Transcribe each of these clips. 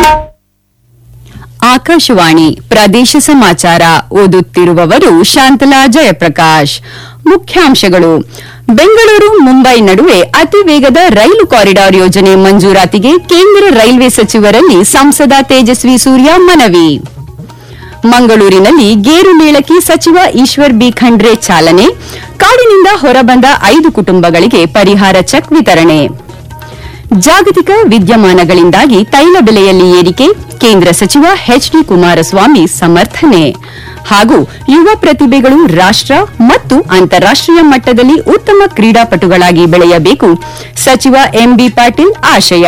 ಆಕಾಶವಾಣಿ ಪ್ರದೇಶ ಸಮಾಚಾರ ಓದುತ್ತಿರುವವರು ಶಾಂತಲಾ ಜಯಪ್ರಕಾಶ್ ಮುಖ್ಯಾಂಶಗಳು ಬೆಂಗಳೂರು ಮುಂಬೈ ನಡುವೆ ಅತಿ ವೇಗದ ರೈಲು ಕಾರಿಡಾರ್ ಯೋಜನೆ ಮಂಜೂರಾತಿಗೆ ಕೇಂದ್ರ ರೈಲ್ವೆ ಸಚಿವರಲ್ಲಿ ಸಂಸದ ತೇಜಸ್ವಿ ಸೂರ್ಯ ಮನವಿ ಮಂಗಳೂರಿನಲ್ಲಿ ಗೇರು ಮೇಳಕ್ಕೆ ಸಚಿವ ಈಶ್ವರ್ ಬಿ ಖಂಡ್ರೆ ಚಾಲನೆ ಕಾಡಿನಿಂದ ಹೊರಬಂದ ಐದು ಕುಟುಂಬಗಳಿಗೆ ಪರಿಹಾರ ಚೆಕ್ ವಿತರಣೆ ಜಾಗತಿಕ ವಿದ್ಯಮಾನಗಳಿಂದಾಗಿ ತೈಲ ಬೆಲೆಯಲ್ಲಿ ಏರಿಕೆ ಕೇಂದ್ರ ಸಚಿವ ಎಚ್ಡಿ ಕುಮಾರಸ್ವಾಮಿ ಸಮರ್ಥನೆ ಹಾಗೂ ಯುವ ಪ್ರತಿಭೆಗಳು ರಾಷ್ಟ ಮತ್ತು ಅಂತಾರಾಷ್ಟೀಯ ಮಟ್ಟದಲ್ಲಿ ಉತ್ತಮ ಕ್ರೀಡಾಪಟುಗಳಾಗಿ ಬೆಳೆಯಬೇಕು ಸಚಿವ ಎಂಬಿ ಪಾಟೀಲ್ ಆಶಯ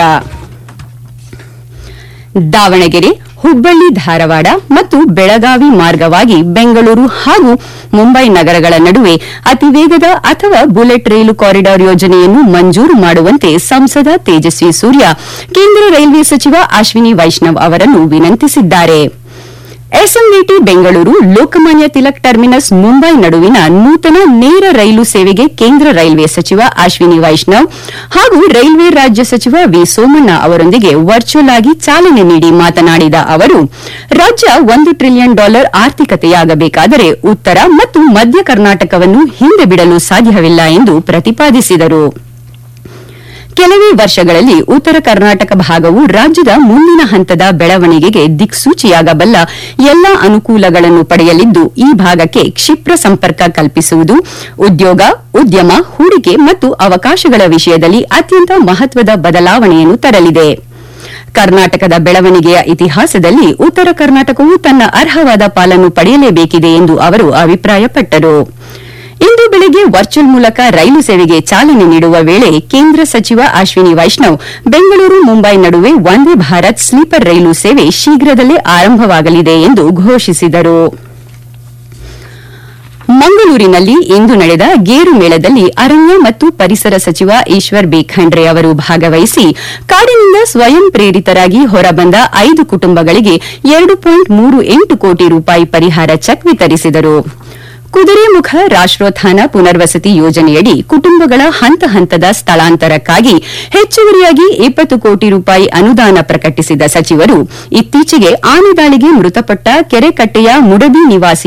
ದಾವಣಗೆರೆ ಹುಬ್ಬಳ್ಳಿ ಧಾರವಾಡ ಮತ್ತು ಬೆಳಗಾವಿ ಮಾರ್ಗವಾಗಿ ಬೆಂಗಳೂರು ಹಾಗೂ ಮುಂಬೈ ನಗರಗಳ ನಡುವೆ ಅತಿ ವೇಗದ ಅಥವಾ ಬುಲೆಟ್ ರೈಲು ಕಾರಿಡಾರ್ ಯೋಜನೆಯನ್ನು ಮಂಜೂರು ಮಾಡುವಂತೆ ಸಂಸದ ತೇಜಸ್ವಿ ಸೂರ್ಯ ಕೇಂದ್ರ ರೈಲ್ವೆ ಸಚಿವ ಅಶ್ವಿನಿ ವೈಷ್ಣವ್ ಅವರನ್ನು ವಿನಂತಿಸಿದ್ದಾರೆ ಎಸ್ಎಂವಿಟಿ ಬೆಂಗಳೂರು ಲೋಕಮಾನ್ಯ ತಿಲಕ್ ಟರ್ಮಿನಸ್ ಮುಂಬೈ ನಡುವಿನ ನೂತನ ನೇರ ರೈಲು ಸೇವೆಗೆ ಕೇಂದ್ರ ರೈಲ್ವೆ ಸಚಿವ ಅಶ್ವಿನಿ ವೈಷ್ಣವ್ ಹಾಗೂ ರೈಲ್ವೆ ರಾಜ್ಯ ಸಚಿವ ವಿ ಸೋಮಣ್ಣ ಅವರೊಂದಿಗೆ ವರ್ಚುವಲ್ ಆಗಿ ಚಾಲನೆ ನೀಡಿ ಮಾತನಾಡಿದ ಅವರು ರಾಜ್ಯ ಒಂದು ಟ್ರಿಲಿಯನ್ ಡಾಲರ್ ಆರ್ಥಿಕತೆಯಾಗಬೇಕಾದರೆ ಉತ್ತರ ಮತ್ತು ಮಧ್ಯ ಕರ್ನಾಟಕವನ್ನು ಹಿಂದೆ ಬಿಡಲು ಸಾಧ್ಯವಿಲ್ಲ ಎಂದು ಪ್ರತಿಪಾದಿಸಿದರು ಕೆಲವೇ ವರ್ಷಗಳಲ್ಲಿ ಉತ್ತರ ಕರ್ನಾಟಕ ಭಾಗವು ರಾಜ್ಯದ ಮುಂದಿನ ಹಂತದ ಬೆಳವಣಿಗೆಗೆ ದಿಕ್ಸೂಚಿಯಾಗಬಲ್ಲ ಎಲ್ಲಾ ಅನುಕೂಲಗಳನ್ನು ಪಡೆಯಲಿದ್ದು ಈ ಭಾಗಕ್ಕೆ ಕ್ಷಿಪ್ರ ಸಂಪರ್ಕ ಕಲ್ಪಿಸುವುದು ಉದ್ಯೋಗ ಉದ್ಯಮ ಹೂಡಿಕೆ ಮತ್ತು ಅವಕಾಶಗಳ ವಿಷಯದಲ್ಲಿ ಅತ್ಯಂತ ಮಹತ್ವದ ಬದಲಾವಣೆಯನ್ನು ತರಲಿದೆ ಕರ್ನಾಟಕದ ಬೆಳವಣಿಗೆಯ ಇತಿಹಾಸದಲ್ಲಿ ಉತ್ತರ ಕರ್ನಾಟಕವು ತನ್ನ ಅರ್ಹವಾದ ಪಾಲನ್ನು ಪಡೆಯಲೇಬೇಕಿದೆ ಎಂದು ಅವರು ಅಭಿಪ್ರಾಯಪಟ್ಟರು ಇಂದು ಬೆಳಗ್ಗೆ ವರ್ಚುವಲ್ ಮೂಲಕ ರೈಲು ಸೇವೆಗೆ ಚಾಲನೆ ನೀಡುವ ವೇಳೆ ಕೇಂದ್ರ ಸಚಿವ ಅಶ್ವಿನಿ ವೈಷ್ಣವ್ ಬೆಂಗಳೂರು ಮುಂಬೈ ನಡುವೆ ವಂದೇ ಭಾರತ್ ಸ್ಲೀಪರ್ ರೈಲು ಸೇವೆ ಶೀಘ್ರದಲ್ಲೇ ಆರಂಭವಾಗಲಿದೆ ಎಂದು ಘೋಷಿಸಿದರು ಮಂಗಳೂರಿನಲ್ಲಿ ಇಂದು ನಡೆದ ಗೇರು ಮೇಳದಲ್ಲಿ ಅರಣ್ಯ ಮತ್ತು ಪರಿಸರ ಸಚಿವ ಈಶ್ವರ್ ಬಿ ಖಂಡ್ರೆ ಅವರು ಭಾಗವಹಿಸಿ ಕಾಡಿನಿಂದ ಸ್ವಯಂ ಪ್ರೇರಿತರಾಗಿ ಹೊರಬಂದ ಐದು ಕುಟುಂಬಗಳಿಗೆ ಎರಡು ಪಾಯಿಂಟ್ ಮೂರು ಎಂಟು ಕೋಟಿ ರೂಪಾಯಿ ಪರಿಹಾರ ಚೆಕ್ ವಿತರಿಸಿದರು ಕುದುರೆಮುಖ ರಾಷ್ಟೋತ್ಥಾನ ಪುನರ್ವಸತಿ ಯೋಜನೆಯಡಿ ಕುಟುಂಬಗಳ ಹಂತ ಹಂತದ ಸ್ಥಳಾಂತರಕ್ಕಾಗಿ ಹೆಚ್ಚುವರಿಯಾಗಿ ಇಪ್ಪತ್ತು ಕೋಟಿ ರೂಪಾಯಿ ಅನುದಾನ ಪ್ರಕಟಿಸಿದ ಸಚಿವರು ಇತ್ತೀಚೆಗೆ ಆನೆ ದಾಳಿಗೆ ಮೃತಪಟ್ಟ ಕೆರೆಕಟ್ಟೆಯ ಮುಡಬಿ ನಿವಾಸಿ